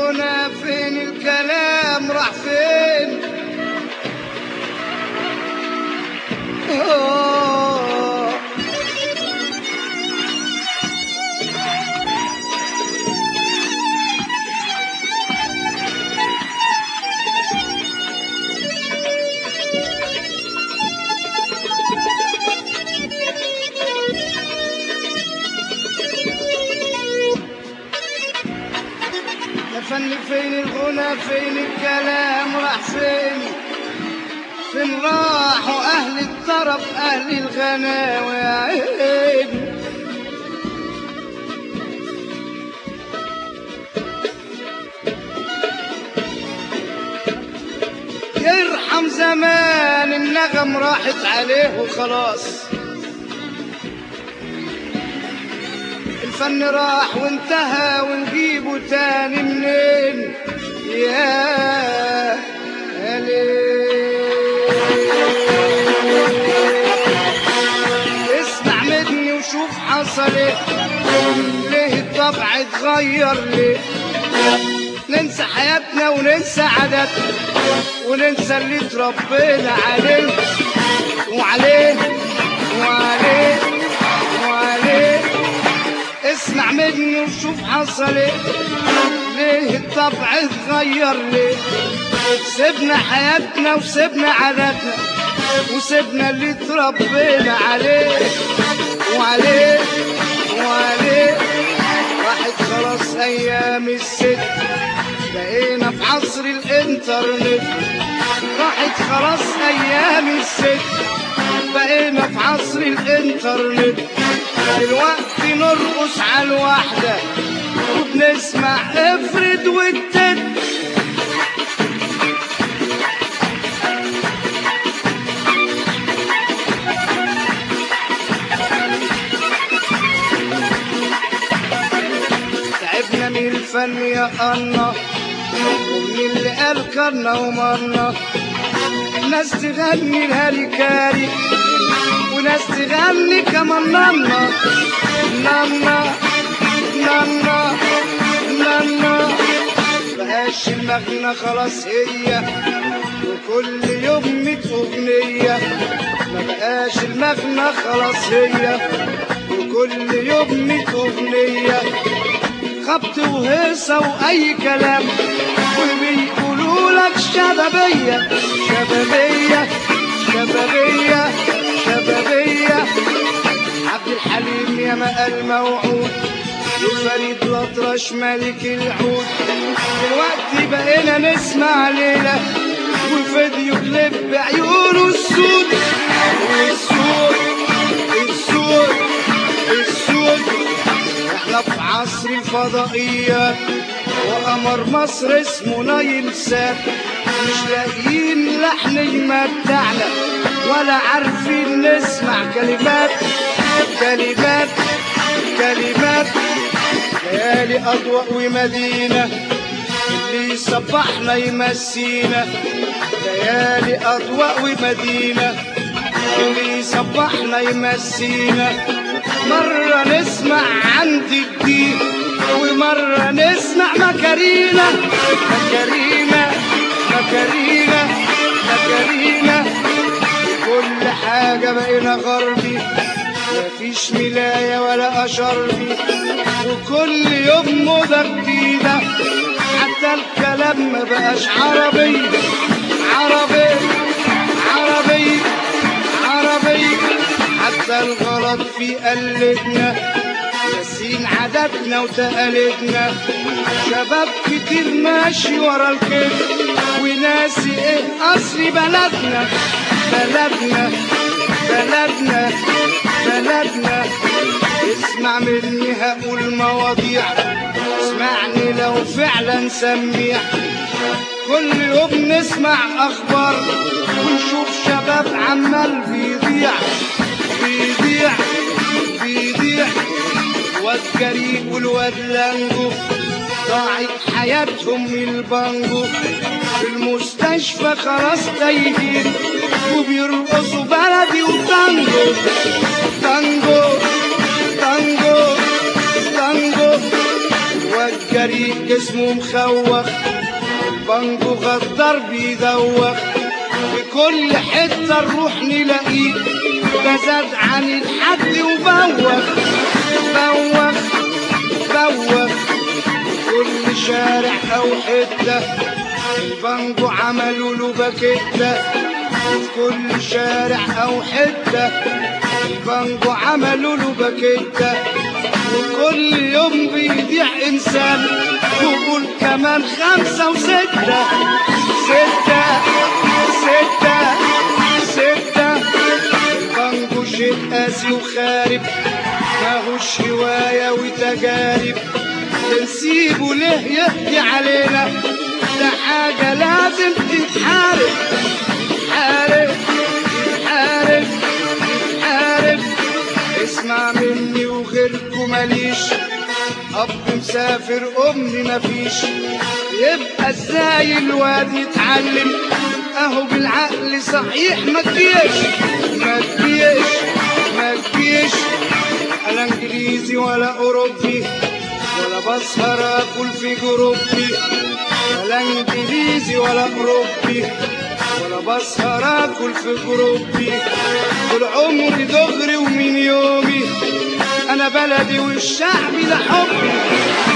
الغنى فين الكلام راح فين آه يا فن فين الغنى فين الكلام راح فين فين راحوا اهل الطرب اهل الغناوي يا عيني يرحم زمان النغم راحت عليه وخلاص الفن راح وانتهى ونجيبه تاني منين يا يا ليل. اسمع مني وشوف حصل ايه ليه الطبع اتغير ليه ننسى حياتنا وننسى عاداتنا وننسى اللي اتربينا عليه وعليه وعليه وعليه اسمع مني وشوف حصل ايه ليه الطبع اتغير ليه سيبنا حياتنا وسيبنا عاداتنا وسيبنا اللي اتربينا عليه وعليه وعليه راحت خلاص ايام الست بقينا في عصر الانترنت راحت خلاص ايام الست بقينا في عصر الانترنت دلوقتي نرقص على الواحدة وبنسمع افرد والتت تعبنا من الفن يا الله ومن اللي قال كرنا ومرنا ناس تغني الهاليكاري وناس تغني كمان نانا نانا نانا نانا بقاش المغنى خلاص هي وكل يوم ميت أغنية ما بقاش المغنى خلاص هي وكل يوم ميت أغنية خبط وهيصة وأي كلام وبيقولوا لك شبابية شبابية شبابية شبابية عبد الحليم يا ما الموعود وفريد الأطرش ملك العود دلوقتي بقينا نسمع ليلة وفيديو كليب بعيونه السود السود السود السود احنا في عصر الفضائيات وقمر مصر اسمه نايل سات مش لاقيين لحن يمتعنا ولا عارفين نسمع كلمات كلمات كلمات ليالي أضواء ومدينة اللي يصبحنا يمسينا ليالي أضواء ومدينة اللي يصبحنا يمسينا مرة نسمع عند الدين ومرة نسمع مكارينا مكارينا مكارينا مكارينا كل حاجة بقينا غربي مفيش ملاية ولا أشربي وكل يوم موضة جديدة حتى الكلام ما بقاش عربي عربي عربي عربي حتى الغلط في قلبنا ناسين عاداتنا وتقاليدنا شباب كتير ماشي ورا الكذب وناسي ايه اصل بلدنا بلدنا بلدنا بلدنا اسمع مني هقول مواضيع اسمعني لو فعلا سميع كل يوم نسمع اخبار ونشوف شباب عمال بيضيع بيضيع بيضيع واد جريء والواد لانجو ضاعت حياتهم من البانجو في المستشفى خلاص تايهين وبيرقصوا بلدي وتانجو تانجو تانجو تانجو واد فريق جسمه مخوخ البانجو غدار بيدوخ في كل حتة نروح نلاقيه ده زاد عن الحد وبوخ بوخ بوخ كل شارع أو حتة البانجو عملوا له باكيتة في كل شارع أو حتة البانجو عملوا له باكيتة وكل يوم بيضيع إنسان وقول كمان خمسة وستة ستة ستة ستة البانجو شيء قاسي وخارب ماهوش هواية وتجارب نسيبه ليه يحكي علينا ده حاجة لازم تتحارب حارب حارب حارب اسمع مني وغيركم ماليش أب مسافر أمي مفيش يبقى ازاي الواد يتعلم اهو بالعقل صحيح ما تجيش ما تجيش ما تجيش لا انجليزي ولا اوروبي ولا بسهر اكل في جروبي ولا انجليزي ولا اوروبي ولا بسهر اكل في جروبي طول عمري دغري ومن يومي انا بلدي والشعب ده حبي